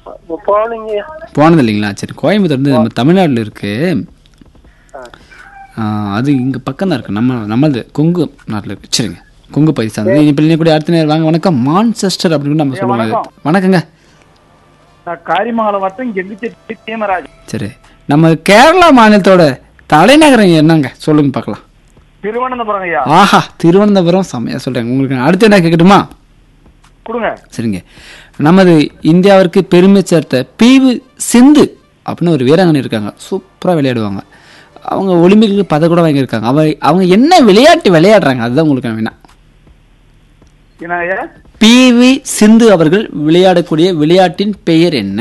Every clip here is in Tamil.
போனீங்க போனது இல்லைங்களா சரி கோயம்புத்தூர் வந்து நம்ம தமிழ்நாட்டில் இருக்கு ஆ, அது இங்கே பக்கம் தான் இருக்கு நம்ம நம்மளது கொங்கு நாட்டில் இருக்கு சரிங்க கொங்கு பகுதி சார்ந்தது இப்போ கூட அடுத்த நேரம் வாங்க வணக்கம் மான்செஸ்டர் அப்படின்னு நம்ம சொல்லுவோம் அது. வணக்கம். வணக்கங்க நான் காரிமங்கலம் வட்டம் கெங்குச்செட்டி தீமராஜ் சரி நம்ம கேரளா மாநிலத்தோட தலைநகரம் என்னங்க சொல்லுங்க பார்க்கலாம் திருவனந்தபுரம் ஐயா ஆஹா திருவனந்தபுரம் செம்மையா சொல்றேங்க உங்களுக்கு நான் அடுத்து என்ன கேட்கட்டுமா கொடுங்க சரிங்க நமது இந்தியாவிற்கு பெருமை சேர்த்த பிவி சிந்து அப்படின்னு ஒரு வீராங்கனை இருக்காங்க சூப்பராக விளையாடுவாங்க அவங்க ஒலிம்பிக்கு பத கூட வாங்கியிருக்காங்க அவ அவங்க என்ன விளையாட்டு விளையாடுறாங்க அதுதான் உங்களுக்கு நான் வேணாம் என்ன ஐயா பிவி சிந்து அவர்கள் விளையாடக்கூடிய விளையாட்டின் பெயர் என்ன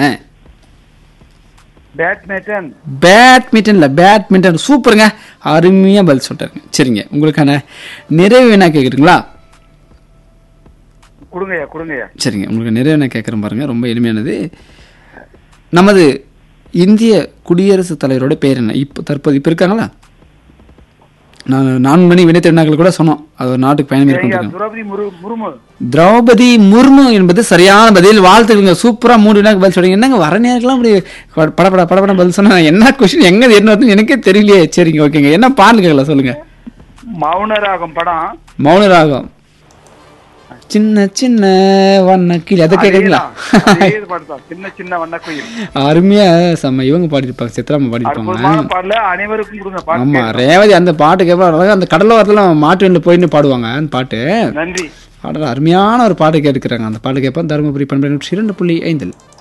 பேட்மிண்டன் பேட்மிண்டன்ல பேட்மிண்டன் சூப்பருங்க அருமையா பதில் சொல்லிட்டாருங்க சரிங்க உங்களுக்கான நிறைவு என்ன கேட்குறீங்களா கொடுங்க ஐயா கொடுங்க ஐயா சரிங்க உங்களுக்கு நிறைய நான் கேட்குறேன் பாருங்க ரொம்ப எளிமையானது நமது இந்திய குடியரசுத் தலைவரோட பேர் என்ன இப்போ தற்போது இப்போ இருக்காங்களா நான் நான்கு மணி வினைத்திறனாக்கள் கூட சொன்னோம் அது ஒரு நாட்டுக்கு பயணம் ஐயா மேற்கொண்டிருக்காங்க துரபதி முரு முருமு திரௌபதி முர்மு என்பது சரியான பதில் வாழ்த்துக்களுங்க சூப்பரா மூணு வினாக்கு பதில் சொல்றீங்க என்னங்க வர நேரத்துலாம் அப்படி படப்பட படப்பட பதில் சொன்னா என்ன கொஸ்டின் எங்க என்ன வருதுன்னு எனக்கே தெரியலையே சரிங்க ஓகேங்க என்ன பாடல் கேட்கலாம் சொல்லுங்க மௌனராகம் படம் மௌன ராகம் சின்ன சின்ன வண்ண கீழே அதை கேட்குறீங்களா அதேதான். அதே இது பாட்டு தான். சின்ன சின்ன வண்ண குயில் அருமையா செம்ம இவங்க பாடிருப்பாங்க சித்ராமா பாடிருப்பாங்க அற்புதமான பாடல அனைவருக்கும் கொடுங்க பாட்டு ஆமா கேட்கலாம். ரேவதி அந்த பாட்டு கேட்பா அழகா அந்த கடலோரத்துல மாட்டு வண்டியில் போயின்னு பாடுவாங்க அந்த பாட்டு நன்றி பாடல அருமையான ஒரு பாட்டு கேட்டுக்கிறாங்க அந்த பாட்டு கேட்போம் தருமபுரி பண்பு இரண்டு புள்ளி ஐந்தில்